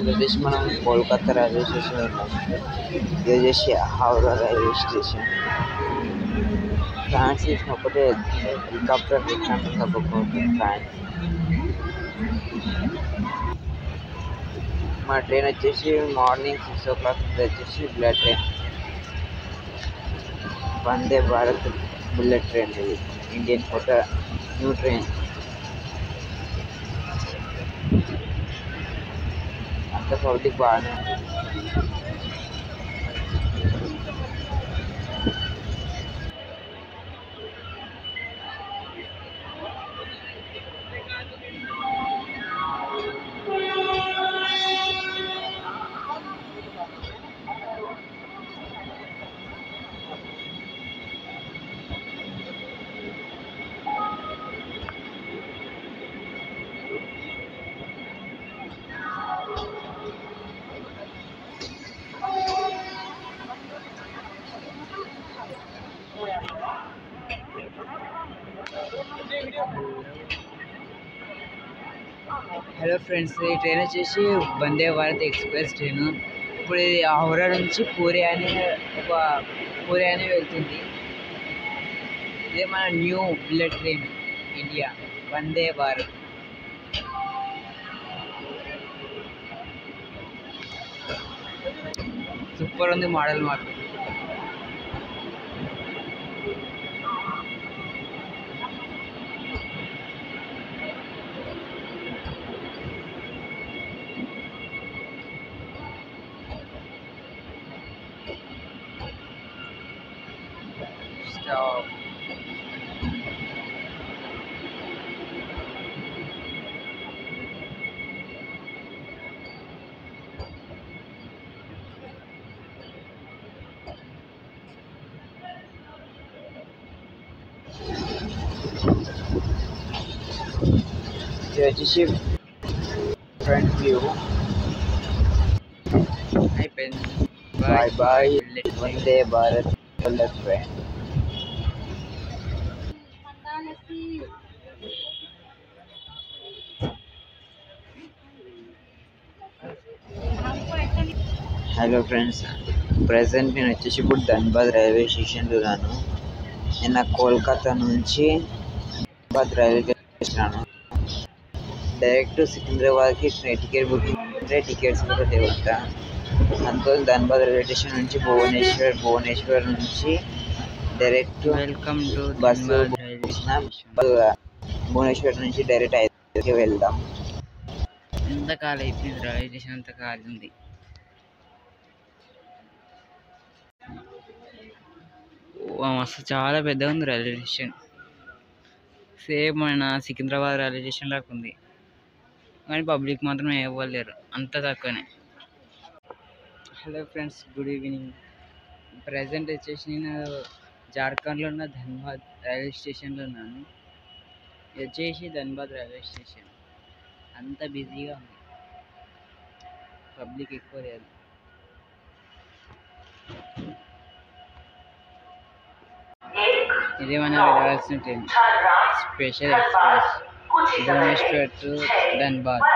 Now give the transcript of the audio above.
Present వచ్చేసి మనం Kolkata railway station ఉన్నాం ఇది వచ్చేసి హౌరా రైల్వే స్టేషన్ ఫ్యాన్స్ చూసినప్పుడే హెలికాప్టర్ ఎక్కినట్టు తప్పకుండా ఫ్యాన్స్ మా ట్రైన్ వచ్చేసి మార్నింగ్ సిక్స్ ఓ క్లాక్ వచ్చేసి bullet train Vande Bharat bullet train ఇది ఇండియన్ కొత్త న్యూ ట్రైన్ అంత పబ్లిక్ బాగానే ఉంది హలో ఫ్రెండ్స్ ఈ ట్రైన్ వచ్చేసి వందే భారత్ ఎక్స్ప్రెస్ ట్రైన్ ఇప్పుడు ఇది హౌరా నుంచి పూరి అని ఒక పూరి అని వెళ్తుంది ఇదే మన new bullet train India Vande Bharat super ఉంది మోడల్ మాత్రం Stop. ఇది వచ్చేసి ఫ్రంట్ వ్యూ అయిపోయింది bye bye Vande Bharat bullet train hello friends present నేను వచ్చేసి ఇప్పుడు ధన్బాద్ రైల్వే స్టేషన్లో ఉన్నాను నిన్న కోల్కతా నుంచి ధన్బాద్ రైల్వే వచ్చినాను డైరెక్ట్ సికింద్రాబాద్కి ట్రైన్ టికెట్ బుకింగ్ అంటే టికెట్స్ కూడా తెగుతా అందుకోసం ధన్బాద్ రైల్వే స్టేషన్ నుంచి భువనేశ్వర్ భువనేశ్వర్ నుంచి direct welcome to bus Bhubaneswar నుంచి డైరెక్ట్ హైదరాబాద్కి వెళ్దాం ఎంత ఖాళీ అయిపోయింది రైల్వే స్టేషన్ అంత ఖాళీ ఉంది ఓ, మస్తు చాలా పెద్దగా ఉంది రైల్వే స్టేషన్ సేమ్ మన సికింద్రాబాద్ రైల్వే స్టేషన్ లాగా ఉంది కానీ పబ్లిక్ మాత్రం ఇవ్వలేరు అంత తక్కువనే hello friends good evening present వచ్చేసి నేను జార్ఖండ్లో ఉన్న ధన్బాద్ రైల్వే స్టేషన్లో ఉన్నాను ఇది వచ్చేసి ధన్బాద్ రైల్వే స్టేషన్ అంత బిజీగా ఉంది పబ్లిక్ ఎక్కువ లేదు ఇది మన వెళ్ళవలసిన train special express Bhubaneswar to Dhanbad